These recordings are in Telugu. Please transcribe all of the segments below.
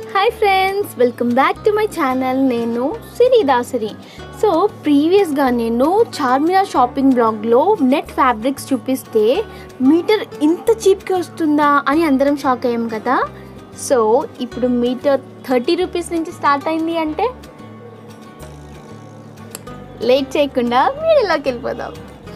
hi friends welcome back to my channel నేను సిరి దాసరి సో ప్రీవియస్గా నేను చార్మినార్ షాపింగ్ బ్లాగ్లో నెట్ ఫ్యాబ్రిక్స్ చూపిస్తే మీటర్ ఇంత చీప్కి వస్తుందా అని అందరం షాక్ అయ్యాం కదా సో ఇప్పుడు మీటర్ థర్టీ రూపీస్ నుంచి స్టార్ట్ అయింది అంటే లేట్ చేయకుండా వీడియోలోకి వెళ్ళిపోదాం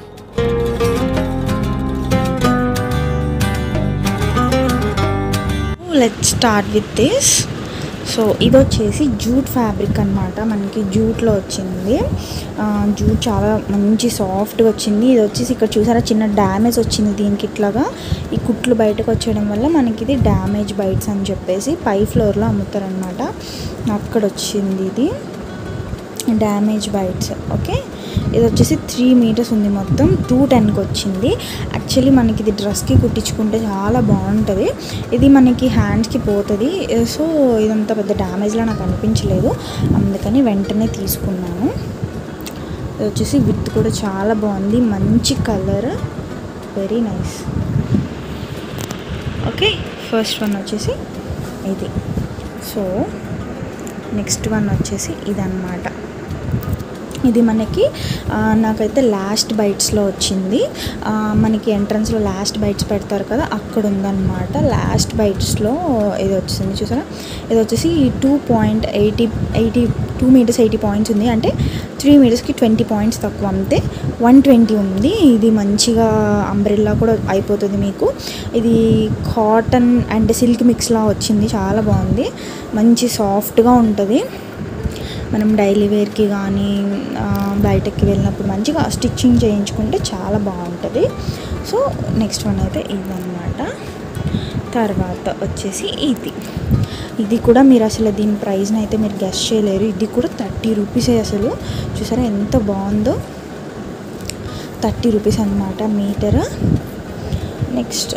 let start with this so ఇది వచ్చేసి జూట్ ఫ్యాబ్రిక్ అనమాట మనకి జూట్లో వచ్చింది ఆ, జూట్ చాలా మంచి సాఫ్ట్గా వచ్చింది ఇది వచ్చేసి ఇక్కడ చూసారా చిన్న డ్యామేజ్ వచ్చింది దీనికి ఇట్లాగా ఈ కుట్లు బయటకు వచ్చేయడం వల్ల మనకి ఇది డ్యామేజ్ బైట్స్ అని చెప్పేసి పై ఫ్లోర్లో అమ్ముతారనమాట అక్కడ వచ్చింది ఇది డ్యామేజ్ బైట్స్ ఓకే ఇది వచ్చేసి త్రీ మీటర్స్ ఉంది మొత్తం టూ టెన్కి వచ్చింది యాక్చువల్లీ మనకి ఇది డ్రెస్కి కుట్టించుకుంటే చాలా బాగుంటుంది ఇది మనకి హ్యాండ్స్కి పోతుంది సో ఇదంతా పెద్ద డ్యామేజ్లా నాకు అనిపించలేదు అందుకని వెంటనే తీసుకున్నాను ఇది వచ్చేసి విత్ కూడా చాలా బాగుంది మంచి colour very nice okay first one వచ్చేసి ఇది సో నెక్స్ట్ వన్ వచ్చేసి ఇదన్నమాట ఇది మనకి ఆ, నాకైతే లాస్ట్ బైట్స్లో వచ్చింది ఆ, మనకి ఎంట్రన్స్లో లాస్ట్ బైట్స్ పెడతారు కదా అక్కడ ఉందన్నమాట లాస్ట్ బైట్స్లో ఇది వచ్చింది చూసారా ఇది వచ్చేసి two point eighty eighty two meters eighty points ఉంది అంటే త్రీ మీటర్స్కి ట్వంటీ పాయింట్స్ తక్కువ అంతే వన్ ట్వంటీ ఉంది ఇది మంచిగా అంబ్రెల్లా కూడా అయిపోతుంది మీకు ఇది కాటన్ అండ్ సిల్క్ మిక్స్లా వచ్చింది చాలా బాగుంది మంచి సాఫ్ట్గా ఉంటుంది మనం డైలీ వేర్కి కానీ ఆ, బయటకి వెళ్ళినప్పుడు మంచిగా స్టిచ్చింగ్ చేయించుకుంటే చాలా బాగుంటుంది సో నెక్స్ట్ వన్ అయితే ఇదన్నమాట తర్వాత వచ్చేసి ఇది ఇది కూడా మీరు అసలు దీని ప్రైస్ని అయితే మీరు గెస్ట్ చేయలేరు ఇది కూడా థర్టీ రూపీసే అసలు చూసారా ఎంత బాగుందో థర్టీ రూపీస్ అనమాట మీటర్ నెక్స్ట్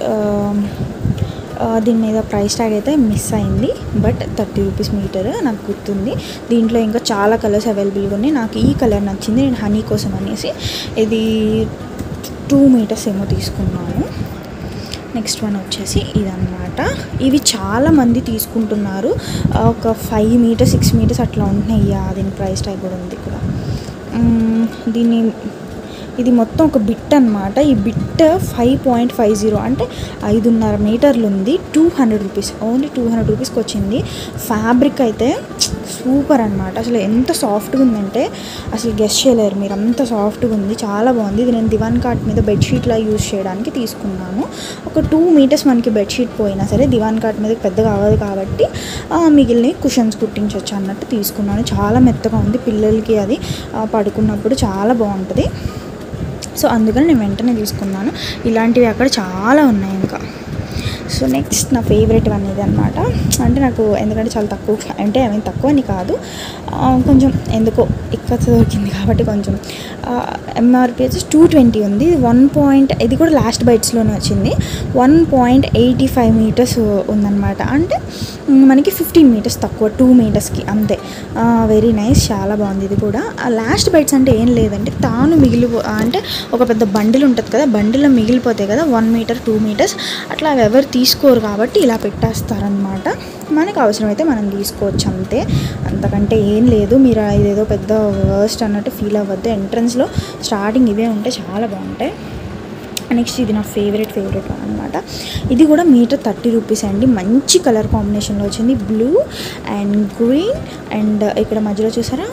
దీని మీద ప్రైస్ ట్యాగ్ అయితే మిస్ అయింది బట్ థర్టీ రూపీస్ మీటర్ నాకు గుర్తుంది దీంట్లో ఇంకా చాలా కలర్స్ అవైలబుల్గా ఉన్నాయి నాకు ఈ కలర్ నచ్చింది నేను హనీ కోసం అనేసి ఇది టూ మీటర్స్ ఏమో తీసుకున్నాను నెక్స్ట్ వన్ వచ్చేసి ఇదన్నమాట ఇవి చాలా మంది తీసుకుంటున్నారు ఆ, ఒక ఫైవ్ మీటర్స్ సిక్స్ మీటర్స్ అట్లా ఉంటున్నాయి యా, దీని ప్రైస్ ట్యాగ్ కూడా ఉంది ఇక్కడ మ్మ్, దీన్ని ఇది మొత్తం ఒక బిట్ అనమాట ఈ bit five point five zero అంటే ఐదున్నర మీటర్లు ఉంది two hundred rupees only two hundred రూపీస్కి వచ్చింది ఫ్యాబ్రిక్ అయితే సూపర్ అనమాట అసలు ఎంత సాఫ్ట్గా ఉందంటే అసలు గెస్ట్ చేయలేరు మీరు అంత సాఫ్ట్గా ఉంది చాలా బాగుంది ఇది నేను దివాన్ కాట్ మీద బెడ్షీట్లా యూజ్ చేయడానికి తీసుకున్నాను ఒక టూ మీటర్స్ మనకి బెడ్షీట్ పోయినా సరే దివాన్ కాట్ మీద పెద్దగా అవ్వదు కాబట్టి ఆ, మిగిలిన కుషన్స్ కుట్టించవచ్చు అన్నట్టు తీసుకున్నాను చాలా మెత్తగా ఉంది పిల్లలకి అది ఆ, పడుకున్నప్పుడు చాలా బాగుంటుంది సో అందుకని నేను వెంటనే తీసుకున్నాను ఇలాంటివి అక్కడ చాలా ఉన్నాయి ఇంకా సో నెక్స్ట్ నా ఫేవరెట్ వన్ ఇది అనమాట అంటే నాకు ఎందుకంటే చాలా తక్కువ అంటే ఐ మీన్ తక్కువ అని కాదు ఆ, కొంచెం ఎందుకో ఎక్కువ దొరికింది కాబట్టి కొంచెం ఎంఆర్పి వచ్చేసి టూ ట్వంటీ ఉంది వన్ పాయింట్ ఇది కూడా లాస్ట్ బైట్స్లోనే వచ్చింది one point eighty five meters ఉందన్నమాట అంటే మ్, మనకి ఫిఫ్టీన్ మీటర్స్ తక్కువ టూ మీటర్స్కి అంతే వెరీ నైస్ చాలా బాగుంది ఇది కూడా ఆ లాస్ట్ బైట్స్ అంటే ఏం లేదంటే తాను మిగిలిపో అంటే ఒక పెద్ద బండిల్ ఉంటుంది కదా బండిలో మిగిలిపోతాయి కదా వన్ మీటర్ టూ మీటర్స్ అట్లా అవి ఎవరు తీసుకోరు కాబట్టి ఇలా పెట్టేస్తారనమాట మనకు అవసరమైతే మనం తీసుకోవచ్చు అంతే అంతకంటే ఏం లేదు మీరు ఇదేదో పెద్ద వర్స్ట్ అన్నట్టు ఫీల్ అవ్వద్దు ఎంట్రన్స్లో స్టార్టింగ్ ఇవే ఉంటే చాలా బాగుంటాయి నెక్స్ట్ ఇది నా ఫేవరెట్ ఫేవరెట్ వన్ అనమాట ఇది కూడా మీటర్ థర్టీ రూపీస్ అండి మంచి కలర్ కాంబినేషన్లో వచ్చింది బ్లూ అండ్ గ్రీన్ అండ్ ఇక్కడ మధ్యలో చూసారా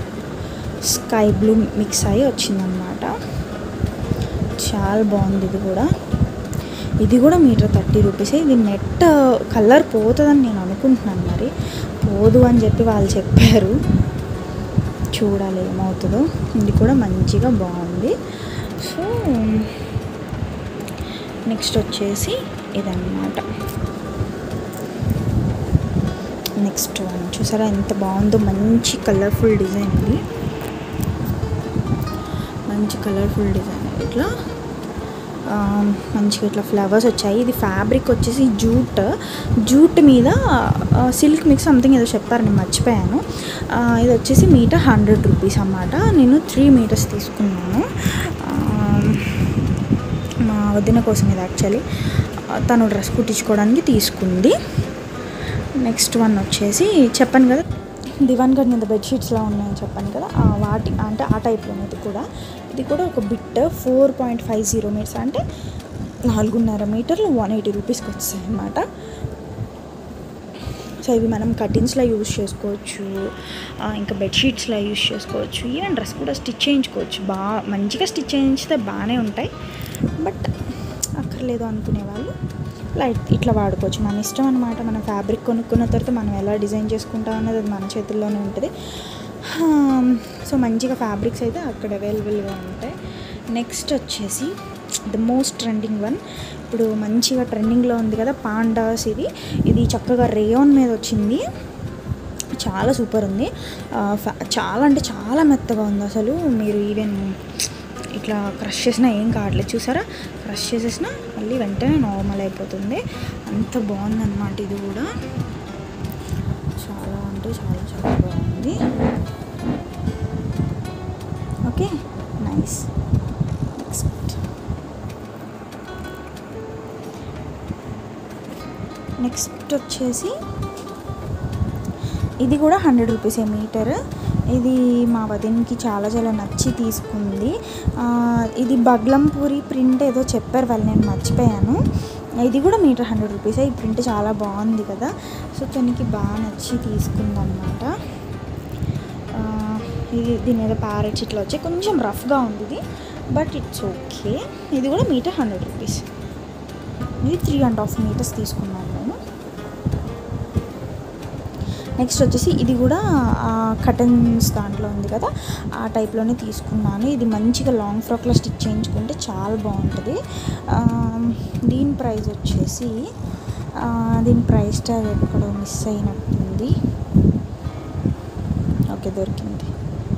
స్కై బ్లూ మిక్స్ అయ్యి వచ్చిందనమాట చాలా బాగుంది ఇది కూడా ఇది కూడా మీటర్ థర్టీ రూపీసే ఇది నెట్ కలర్ పోతుందని నేను అనుకుంటున్నాను మరి పోదు అని చెప్పి వాళ్ళు చెప్పారు చూడాలి ఏమవుతుందో ఇది కూడా మంచిగా బాగుంది సో నెక్స్ట్ వచ్చేసి ఇదన్నమాట నెక్స్ట్ వన్ చూసారా ఎంత బాగుందో మంచి కలర్ఫుల్ డిజైన్ ఇది మంచి కలర్ఫుల్ డిజైన్ ఇట్లా ఆ, మంచిగా ఇట్లా ఫ్లవర్స్ వచ్చాయి ఇది ఫ్యాబ్రిక్ వచ్చేసి జూట్ జూట్ మీద సిల్క్ మిక్స్ సంథింగ్ ఏదో చెప్పారు నేను మర్చిపోయాను ఆ, ఇది వచ్చేసి మీటర్ హండ్రెడ్ రూపీస్ అన్నమాట నేను త్రీ మీటర్స్ తీసుకున్నాను ఆ, మా వదిన కోసం ఇది యాక్చువల్లీ తను డ్రెస్ కుట్టించుకోవడానికి తీసుకుంది నెక్స్ట్ వన్ వచ్చేసి చెప్పాను కదా దివాన్ గడ్ మీద బెడ్షీట్స్లా ఉన్నాయని చెప్పాను కదా ఆ వాటి అంటే ఆ టైప్లో ఇది కూడా ఇది కూడా ఒక bit four point five zero meters అంటే నాలుగున్నర మీటర్లు వన్ ఎయిటీ రూపీస్కి వచ్చాయి అన్నమాట సో ఇవి మనం కటిన్స్లో యూజ్ చేసుకోవచ్చు ఆ, ఇంకా బెడ్షీట్స్లో యూజ్ చేసుకోవచ్చు ఈవెన్ డ్రెస్ కూడా స్టిచ్ చేయించుకోవచ్చు బాగా మంచిగా స్టిచ్ చేయించితే బాగానే ఉంటాయి బట్ అక్కర్లేదు అనుకునే వాళ్ళు లైట్ ఇట్లా వాడుకోవచ్చు మన ఇష్టం అనమాట మనం ఫ్యాబ్రిక్ కొనుక్కున్న తర్వాత మనం ఎలా డిజైన్ చేసుకుంటాం అన్నది అది మన చేతుల్లోనే ఉంటుంది సో మంచిగా ఫ్యాబ్రిక్స్ అయితే అక్కడ అవైలబుల్గా ఉంటాయి నెక్స్ట్ వచ్చేసి ద మోస్ట్ ట్రెండింగ్ వన్ ఇప్పుడు మంచిగా ట్రెండింగ్లో ఉంది కదా పాండాస్ ఇది ఇది చక్కగా రేయాన్ మీద వచ్చింది చాలా సూపర్ ఉంది ఆ, ఫ- చాలా అంటే చాలా మెత్తగా ఉంది అసలు మీరు ఈవెన్ ఇట్లా క్రష్ చేసినా ఏం కావట్లేదు చూసారా క్రష్ చేసేసినా మళ్ళీ వెంటనే నార్మల్ అయిపోతుంది అంత బాగుందన్నమాట ఇది కూడా చాలా అంటే చాలా చాలా బాగుంది ఓకే నైస్ నెక్స్ట్ నెక్స్ట్ వచ్చేసి ఇది కూడా హండ్రెడ్ రూపీసే మీటర్ ఇది మా వదిన్కి చాలా చాలా నచ్చి తీసుకుంది ఆ, ఇది బగ్లంపూరి ప్రింట్ ఏదో చెప్పారు వాళ్ళు నేను మర్చిపోయాను ఇది కూడా మీటర్ హండ్రెడ్ రూపీసే ఈ ప్రింట్ చాలా బాగుంది కదా సో తనకి బాగా నచ్చి తీసుకుంది అనమాట ఇది దీని మీద ప్యారెట్స్ ఇట్లా వచ్చి కొంచెం రఫ్గా ఉంది ఇది బట్ ఇట్స్ ఓకే ఇది కూడా మీటర్ హండ్రెడ్ రూపీస్ ఇది త్రీ అండ్ హాఫ్ మీటర్స్ తీసుకున్నాను నేను నెక్స్ట్ వచ్చేసి ఇది కూడా కటన్స్ దాంట్లో ఉంది కదా ఆ టైప్లోనే తీసుకున్నాను ఇది మంచిగా లాంగ్ ఫ్రాక్లో స్టిచ్ చేయించుకుంటే చాలా బాగుంటుంది ఆ, దీని ప్రైస్ వచ్చేసి ఆ, దీని ప్రైస్ ట్యాగ్ ఎక్కడో మిస్ అయినట్టుంది ఓకే దొరికింది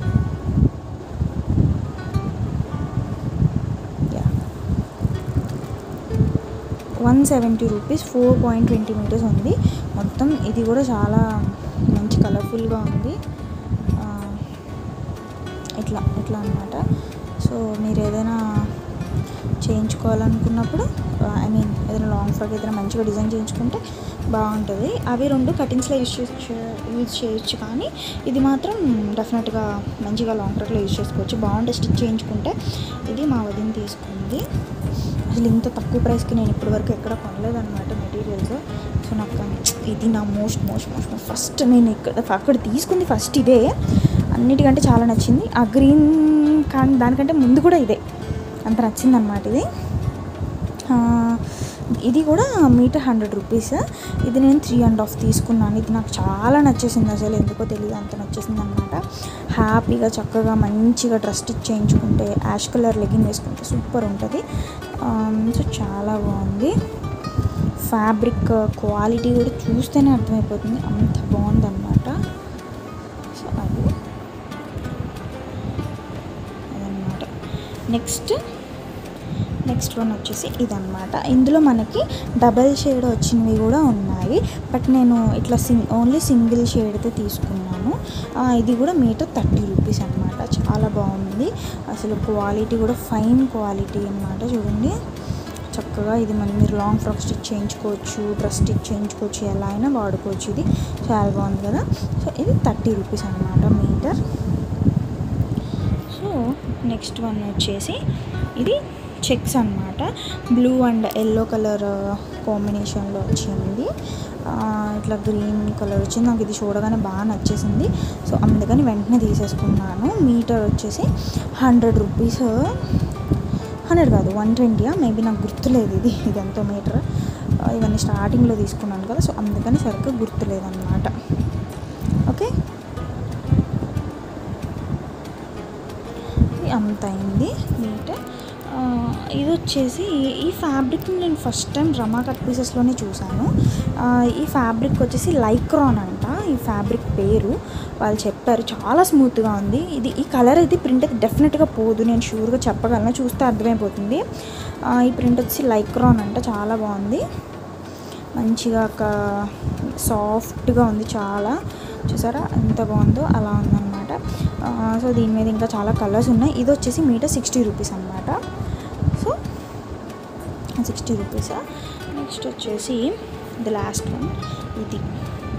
yeah one seventy rupees four point twenty meters ఉంది మొత్తం ఇది కూడా చాలా మంచి కలర్ఫుల్గా ఉంది ఆ, ఇట్లా ఇట్లా అనమాట సో మీరు ఏదైనా చేయించుకోవాలనుకున్నప్పుడు ఐ మీన్ ఏదైనా లాంగ్ ఫ్రాక్ ఏదైనా మంచిగా డిజైన్ చేయించుకుంటే బాగుంటుంది అవి రెండు కటింగ్స్లో యూజ్ చేయొచ్చు యూజ్ చేయొచ్చు కానీ ఇది మాత్రం డెఫినెట్గా మంచిగా లాంగ్ ఫ్రాక్లో యూజ్ చేసుకోవచ్చు బాగుంటే స్టిచ్ చేయించుకుంటే ఇది మా వదిన తీసుకుంది అసలు ఇంత తక్కువ ప్రైస్కి నేను ఇప్పటివరకు ఎక్కడ కొనలేదన్నమాట మెటీరియల్స్ సో నాకు ఇది నా మోస్ట్ మోస్ట్ మోస్ట్ ఫస్ట్ నేను ఇక్కడ అక్కడ తీసుకుంది ఫస్ట్ ఇదే అన్నిటికంటే చాలా నచ్చింది ఆ గ్రీన్ కానీ దానికంటే ముందు కూడా ఇదే అంత నచ్చింది అనమాట ఇది ఆ, ఇది కూడా మీటర్ హండ్రెడ్ రూపీస్ ఇది నేను త్రీ అండ్ హాఫ్ తీసుకున్నాను ఇది నాకు చాలా నచ్చేసింది అసలు ఎందుకో తెలియదు అంత నచ్చేసింది అనమాట హ్యాపీగా చక్కగా మంచిగా డ్రెస్ స్టిచ్ చేయించుకుంటే యాష్ కలర్ లెగిన్ వేసుకుంటే సూపర్ ఉంటుంది సో చాలా బాగుంది ఫ్యాబ్రిక్ క్వాలిటీ కూడా చూస్తేనే అర్థమైపోతుంది అంత బాగుందన్నమాట సో అది అదనమాట నెక్స్ట్ నెక్స్ట్ వన్ వచ్చేసి ఇదన్నమాట ఇందులో మనకి డబల్ షేడ్ వచ్చినవి కూడా ఉన్నాయి బట్ నేను ఇట్లా సింగ్ ఓన్లీ సింగిల్ షేడ్తో తీసుకున్నాను ఆ, ఇది కూడా మీటర్ థర్టీ రూపీస్ అనమాట చాలా బాగుంది అసలు క్వాలిటీ కూడా ఫైన్ క్వాలిటీ అన్నమాట చూడండి చక్కగా ఇది మనం మీరు లాంగ్ ఫ్రాక్ స్టిచ్ చేయించుకోవచ్చు డ్రెస్ స్టిచ్ చేయించుకోవచ్చు ఎలా అయినా వాడుకోవచ్చు ఇది చాలా బాగుంది కదా సో ఇది థర్టీ రూపీస్ అనమాట మీటర్ సో నెక్స్ట్ వన్ వచ్చేసి ఇది చెక్స్ అన్నమాట బ్లూ అండ్ ఎల్లో కలర్ కాంబినేషన్లో వచ్చింది ఆ, ఇట్లా గ్రీన్ కలర్ వచ్చింది నాకు ఇది చూడగానే బాగా నచ్చేసింది సో అందుకని వెంటనే తీసేసుకున్నాను మీటర్ వచ్చేసి హండ్రెడ్ రూపీస్ హండ్రెడ్ కాదు వన్ ట్వంటీయా మేబీ నాకు గుర్తులేదు ఇది ఇది ఎంతో మీటర్ ఆ, ఇవన్నీ స్టార్టింగ్లో తీసుకున్నాను కదా సో అందుకని సరిగ్గా గుర్తులేదన్నమాట ఓకే ఇది అంత అయింది మీటర్ ఆ, ఇది వచ్చేసి ఈ ఫ్యాబ్రిక్ని నేను ఫస్ట్ టైం రమా కట్ పీసెస్లోనే చూశాను ఆ, ఈ ఫ్యాబ్రిక్ వచ్చేసి లైక్రాన్ అంట ఈ ఫ్యాబ్రిక్ పేరు వాళ్ళు చెప్పారు చాలా స్మూత్గా ఉంది ఇది ఈ కలర్ అయితే ప్రింట్ అయితే డెఫినెట్గా పోదు నేను షూర్గా చెప్పగలను చూస్తే అర్థమైపోతుంది ఆ, ఈ ప్రింట్ వచ్చి లైక్రాన్ అంట చాలా బాగుంది మంచిగా ఒక సాఫ్ట్గా ఉంది చాలా చూసారా ఎంత బాగుందో అలా ఉందన్నమాట ఆ, సో దీని మీద ఇంకా చాలా కలర్స్ ఉన్నాయి ఇది వచ్చేసి మీటర్ సిక్స్టీ రూపీస్ అనమాట సో సిక్స్టీ రూపీస్ నెక్స్ట్ వచ్చేసి ది లాస్ట్ వన్ ఇది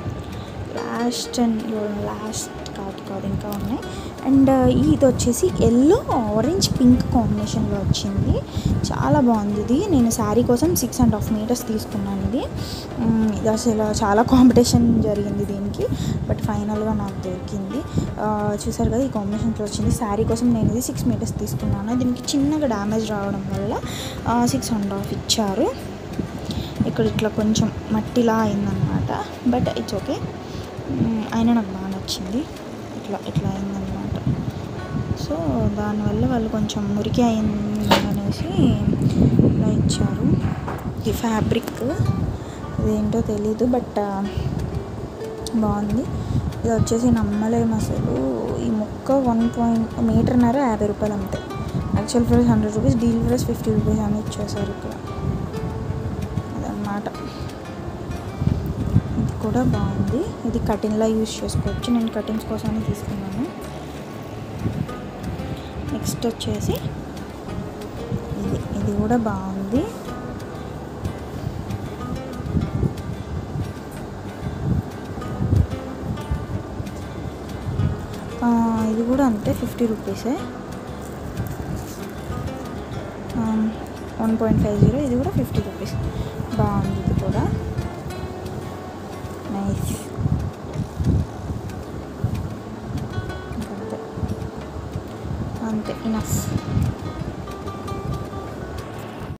లాస్ట్ అండ్ లాస్ట్ కాదు కాదు ఇంకా ఉన్నాయి అండ్ ఇది వచ్చేసి ఎల్లో ఆరెంజ్ పింక్ కాంబినేషన్లో వచ్చింది చాలా బాగుంది ఇది నేను శారీ కోసం సిక్స్ అండ్ హాఫ్ మీటర్స్ తీసుకున్నాను ఇది మ్, ఇది అసలు చాలా కాంపిటీషన్ జరిగింది దీనికి బట్ ఫైనల్గా నాకు దొరికింది ఆ, చూసారు కదా ఈ కాంబినేషన్లో వచ్చింది శారీ కోసం నేను ఇది సిక్స్ మీటర్స్ తీసుకున్నాను దీనికి చిన్నగా డ్యామేజ్ రావడం వల్ల సిక్స్ అండ్ హాఫ్ ఇచ్చారు ఇక్కడ ఇట్లా కొంచెం మట్టిలా అయిందనమాట బట్ ఇట్స్ ఓకే అయినా నాకు బాగా నచ్చింది ఇట్లా ఇట్లా అయిందనమాట సో దానివల్ల వాళ్ళు కొంచెం మురికి అయింది అనేసి ఇలా ఇచ్చారు ఈ ఫ్యాబ్రిక్ ఇదేంటో తెలీదు బట్ బాగుంది ఇది వచ్చేసి నమ్మలేము అసలు ఈ మొక్క వన్ పాయింట్ మీటర్న్నర యాభై రూపాయలు అంతే actual price hundred rupees deal price fifty rupees అని ఇచ్చేసారు ఇక్కడ అదనమాట ఇది కూడా బాగుంది ఇది కటింగ్లా యూజ్ చేసుకోవచ్చు నేను కటింగ్స్ కోసమని తీసుకున్నాను నెక్స్ట్ వచ్చేసి ఇది ఇది కూడా బాగుంది ఆ, ఇది కూడా అంతే ఫిఫ్టీ రూపీసే వన్ పాయింట్ ఫైవ్ జీరో ఇది కూడా ఫిఫ్టీ రూపీస్ బాగుంది ఇది కూడా నైస్ అంతే అంతే ఇనఫ్